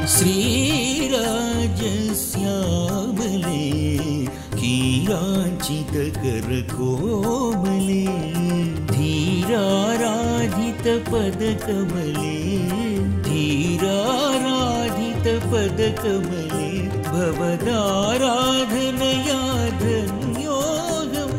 श्रीराजस्यामले कीराञ्चितकरकोमले धीराराधितपदकमले धीराराधितपदकमले भवदाराधनया धन्योऽहम्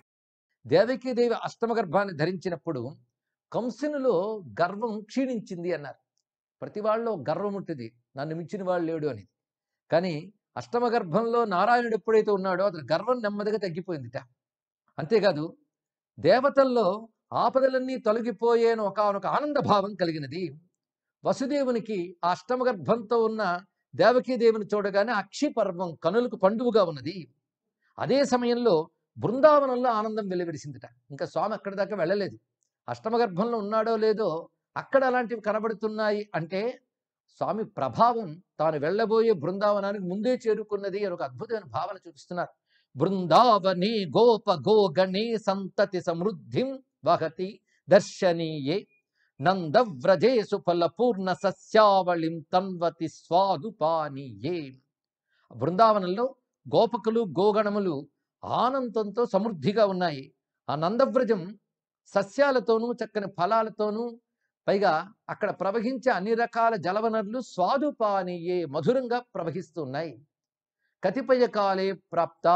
దేవకీదేవి అష్టమ గర్భాన్ని ధరించినప్పుడు కంసునిలో గర్వం క్షీణించింది అన్నారు ప్రతి వాళ్ళలో గర్వం ఉంటుంది నన్ను మించిన వాళ్ళు లేడు అని కానీ అష్టమ గర్భంలో నారాయణుడు ఎప్పుడైతే ఉన్నాడో అతని గర్వం నెమ్మదిగా తగ్గిపోయిందిట అంతేకాదు దేవతల్లో ఆపదలన్నీ తొలగిపోయేను ఒక ఆనంద భావం కలిగినది వసుదేవునికి ఆ అష్టమ గర్భంతో ఉన్న దేవకీదేవిని చూడగానే అక్షి పర్వం కనులకు పండువుగా ఉన్నది అదే సమయంలో బృందావనంలో ఆనందం వెలువరిసిందిట ఇంకా స్వామి అక్కడి దాకా వెళ్ళలేదు అష్టమ గర్భంలో ఉన్నాడో లేదో అక్కడ అలాంటివి కనబడుతున్నాయి అంటే స్వామి ప్రభావం తాను వెళ్ళబోయే బృందావనానికి ముందే చేరుకున్నది అని ఒక అద్భుతమైన భావన చూపిస్తున్నారు బృందావని గోప గోగణి సంతతి సమృద్ధిం వహతి దర్శనీయే నందవ్రజే సుఫల పూర్ణ సస్యావళిం తన్వతి స్వాదుపానీయే బృందావనంలో గోపకులు గోగణములు ఆనందంతో సమృద్ధిగా ఉన్నాయి ఆ నందవ్రజం సస్యాలతోనూ చక్కని ఫలాలతోనూ పైగా అక్కడ ప్రవహించే అన్ని రకాల జలవనరులు స్వాదుపానీయే మధురంగా ప్రవహిస్తున్నాయి కతిపయ కాలే ప్రాప్త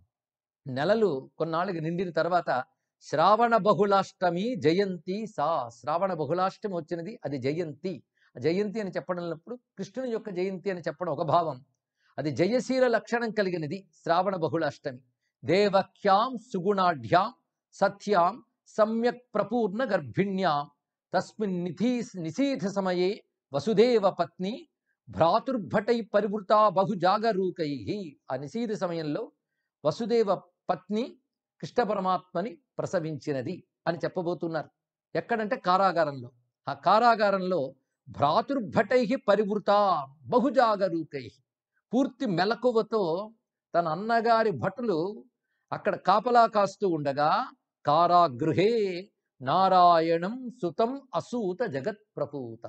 నెలలు కొన్నాళ్ళకి నిండిన తర్వాత శ్రావణ బహుళాష్టమి జయంతి సా శ్రావణ బహుళాష్టమి వచ్చినది అది జయంతి జయంతి అని చెప్పడంలో కృష్ణుని యొక్క జయంతి అని చెప్పడం ఒక భావం అది జయశీల లక్షణం కలిగినది శ్రావణ బహుళాష్టమి దేవఖ్యాం సుగుణాఢ్యాం సత్యాం సమ్యక్ ప్రపూర్ణ గర్భిణ్యాం తస్మిన్ నిధీ నిశీథ సమయే వసుదేవ పత్ని భ్రాతుర్భటై పరివృతా బహుజాగరూకై ఆ నిశీథ సమయంలో వసుదేవ పత్ని కృష్ణ పరమాత్మని ప్రసవించినది అని చెప్పబోతున్నారు ఎక్కడంటే కారాగారంలో ఆ కారాగారంలో భ్రాతుర్భటై పరివృత బహుజాగరూకై పూర్తి మెలకువతో తన అన్నగారి భటులు అక్కడ కాపలా కాస్తూ ఉండగా కారాగృహే నారాయణం సుతం అసూత జగత్ ప్రపూత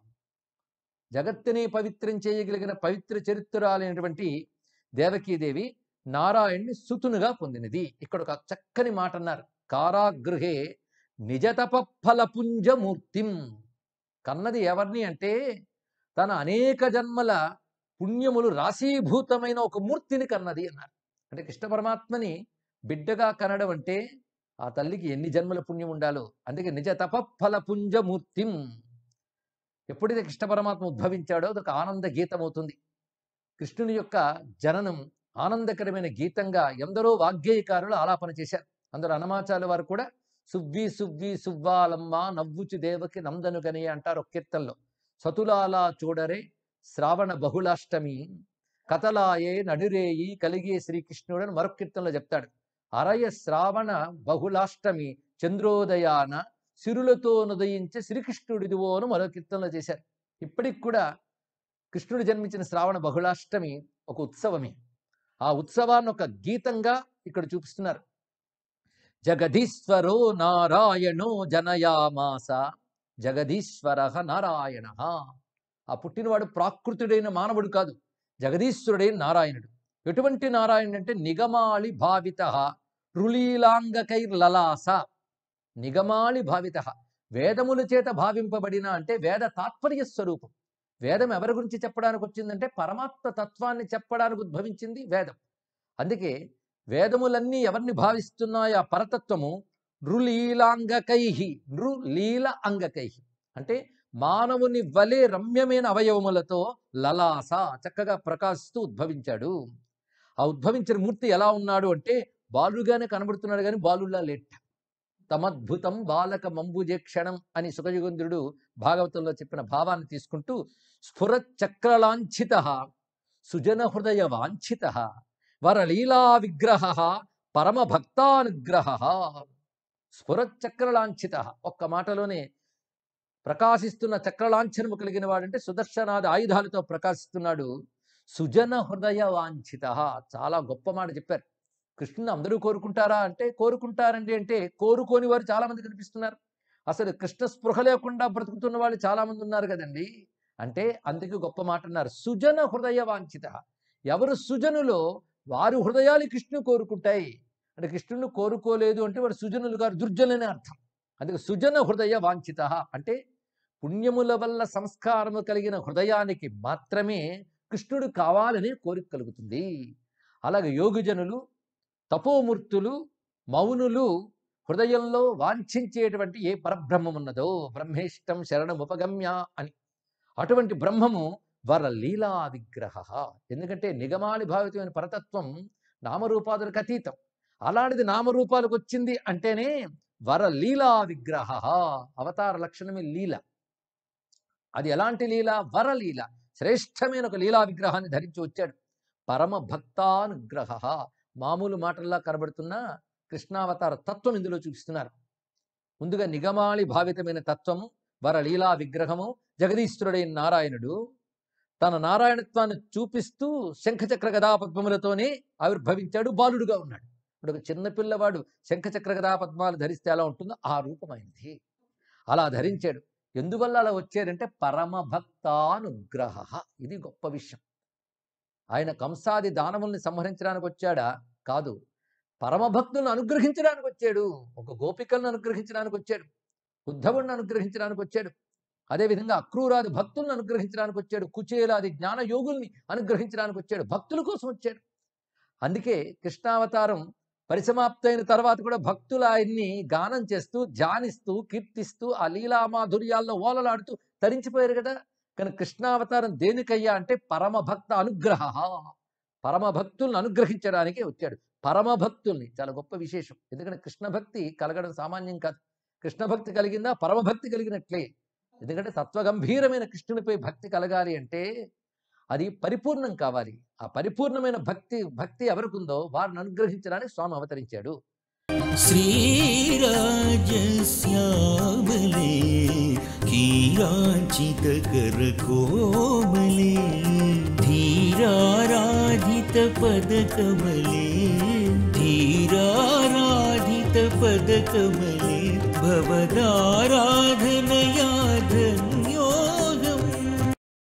జగత్తుని పవిత్రం చేయగలిగిన పవిత్ర చరిత్రాలైనటువంటి దేవకీదేవి నారాయణ్ణి సుతునుగా పొందినది ఇక్కడ ఒక చక్కని మాట అన్నారు కారాగృహే నిజతప ఫలపుంజమూర్తిం కన్నది ఎవరిని అంటే తన అనేక జన్మల పుణ్యములు రాశీభూతమైన ఒక మూర్తిని కన్నది అన్నారు అంటే కృష్ణ పరమాత్మని బిడ్డగా కనడం అంటే ఆ తల్లికి ఎన్ని జన్మల పుణ్యం ఉండాలో అందుకే నిజ తప ఫలపుంజమూర్తిం ఎప్పుడైతే కృష్ణ పరమాత్మ ఉద్భవించాడో అదొక ఆనంద గీతం అవుతుంది కృష్ణుని యొక్క జననం ఆనందకరమైన గీతంగా ఎందరో వాగ్గేయకారులు ఆలాపన చేశారు అందరూ అనమాచార్య వారు కూడా సువ్వి సువ్వి సువ్వాలమ్మ నవ్వుచి దేవకి నందనుగని అంటారు ఒక కీర్తనలో సతులాలా చూడరే శ్రావణ బహుళాష్టమి కథలాయే నడురేయి కలిగే శ్రీకృష్ణుడు అని మరొక కీర్తనలో చెప్తాడు అరయ శ్రావణ బహుళాష్టమి చంద్రోదయాన సిరులతో నుదయించే శ్రీకృష్ణుడిదివో అని మరో కీర్తనలో చేశారు ఇప్పటికి కూడా కృష్ణుడు జన్మించిన శ్రావణ బహుళాష్టమి ఒక ఉత్సవమే ఆ ఉత్సవాన్ని ఒక గీతంగా ఇక్కడ చూపిస్తున్నారు జగదీశ్వరో నారాయణో జనయామాస జగదీశ్వర నారాయణ ఆ పుట్టినవాడు ప్రాకృతుడైన మానవుడు కాదు జగదీశ్వరుడైన నారాయణుడు ఎటువంటి నారాయణుడు అంటే నిగమాళి భావిత రులీలాంగకైర్లలాస నిగమాళి భావిత వేదముల చేత భావింపబడిన అంటే వేద తాత్పర్య స్వరూపం వేదం ఎవరి గురించి చెప్పడానికి వచ్చిందంటే పరమాత్మ తత్వాన్ని చెప్పడానికి ఉద్భవించింది వేదం అందుకే వేదములన్నీ ఎవరిని భావిస్తున్నాయో ఆ పరతత్వము నృలీలాంగకై నృలీల అంగకై అంటే మానవుని వలె రమ్యమైన అవయవములతో లలాస చక్కగా ప్రకాశిస్తూ ఉద్భవించాడు ఆ ఉద్భవించిన మూర్తి ఎలా ఉన్నాడు అంటే బాలుగానే కనబడుతున్నాడు కానీ బాలుల్లా లేట్ తమద్భుతం బాలక మంబుజేక్షణం అని సుఖయుగంధుడు భాగవతంలో చెప్పిన భావాన్ని తీసుకుంటూ స్ఫుర చక్రలాంఛిత సుజన హృదయ వాంఛిత వరలీలా విగ్రహ పరమ భక్తానుగ్రహ స్ఫుర చక్రలాంఛిత ఒక్క మాటలోనే ప్రకాశిస్తున్న చక్రలాంఛనము కలిగిన వాడంటే సుదర్శనాది ఆయుధాలతో ప్రకాశిస్తున్నాడు సుజన హృదయ వాంఛిత చాలా గొప్ప మాట చెప్పారు కృష్ణుని అందరూ కోరుకుంటారా అంటే కోరుకుంటారండి అంటే కోరుకోని వారు చాలా మంది కనిపిస్తున్నారు అసలు కృష్ణ స్పృహ లేకుండా బ్రతుకుతున్న వాళ్ళు చాలా మంది ఉన్నారు కదండి అంటే అందుకే గొప్ప మాట అన్నారు సుజన హృదయ వాంఛిత ఎవరు సుజనులో వారి హృదయాలు కృష్ణుని కోరుకుంటాయి అంటే కృష్ణుని కోరుకోలేదు అంటే వాడు సుజనులు గారు దుర్జనులనే అర్థం అందుకే సుజన హృదయ వాంఛిత అంటే పుణ్యముల వల్ల సంస్కారము కలిగిన హృదయానికి మాత్రమే కృష్ణుడు కావాలనే కోరిక కలుగుతుంది అలాగే యోగిజనులు తపోమూర్తులు మౌనులు హృదయంలో వాంఛించేటువంటి ఏ పరబ్రహ్మం ఉన్నదో బ్రహ్మేష్టం శరణముపగమ్య అని అటువంటి బ్రహ్మము వర లీలా విగ్రహ ఎందుకంటే నిగమాలి భావితమైన పరతత్వం నామరూపాదులకు అతీతం అలాంటిది నామరూపాలకు వచ్చింది అంటేనే వర లీలా విగ్రహ అవతార లక్షణమే లీల అది ఎలాంటి లీల వరలీల శ్రేష్టమైన ఒక లీలా విగ్రహాన్ని ధరించి వచ్చాడు పరమ భక్తానుగ్రహ మామూలు మాటల్లా కనబడుతున్న కృష్ణావతార తత్వం ఇందులో చూపిస్తున్నారు ముందుగా నిగమాళి భావితమైన తత్వము వర లీలా విగ్రహము జగదీశ్వరుడైన నారాయణుడు తన నారాయణత్వాన్ని చూపిస్తూ శంఖచక్ర గదా పద్మములతోనే ఆవిర్భవించాడు బాలుడుగా ఉన్నాడు ఇప్పుడు ఒక చిన్న పిల్లవాడు శంఖచక్ర గదా పద్మాలు ధరిస్తే ఎలా ఉంటుందో ఆ రూపమైంది అలా ధరించాడు ఎందువల్ల అలా వచ్చాడంటే పరమ భక్తానుగ్రహ ఇది గొప్ప విషయం ఆయన కంసాది దానముల్ని సంహరించడానికి వచ్చాడా కాదు పరమభక్తులను అనుగ్రహించడానికి వచ్చాడు ఒక గోపికలను అనుగ్రహించడానికి వచ్చాడు ఉద్ధవుడిని అనుగ్రహించడానికి వచ్చాడు అదేవిధంగా అక్రూరాది భక్తులను అనుగ్రహించడానికి వచ్చాడు కుచేలాది జ్ఞాన యోగుల్ని అనుగ్రహించడానికి వచ్చాడు భక్తుల కోసం వచ్చాడు అందుకే కృష్ణావతారం పరిసమాప్తైన తర్వాత కూడా భక్తులు ఆయన్ని గానం చేస్తూ ధ్యానిస్తూ కీర్తిస్తూ ఆ లీలా మాధుర్యాల్లో ఓలలాడుతూ తరించిపోయారు కదా కానీ కృష్ణావతారం దేనికయ్యా అంటే పరమ భక్త అనుగ్రహ పరమ భక్తుల్ని అనుగ్రహించడానికే వచ్చాడు పరమ భక్తుల్ని చాలా గొప్ప విశేషం ఎందుకంటే కృష్ణ భక్తి కలగడం సామాన్యం కాదు కృష్ణ భక్తి కలిగిందా పరమభక్తి కలిగినట్లే ఎందుకంటే తత్వగంభీరమైన కృష్ణునిపై భక్తి కలగాలి అంటే అది పరిపూర్ణం కావాలి ఆ పరిపూర్ణమైన భక్తి భక్తి ఎవరికుందో వారిని అనుగ్రహించడానికి స్వామి అవతరించాడు श्रीराजस्यामले कीराञ्चितकरकोमले धीराराधितपदकमले धीराराधितपदकमले भवदाराधनया धन्य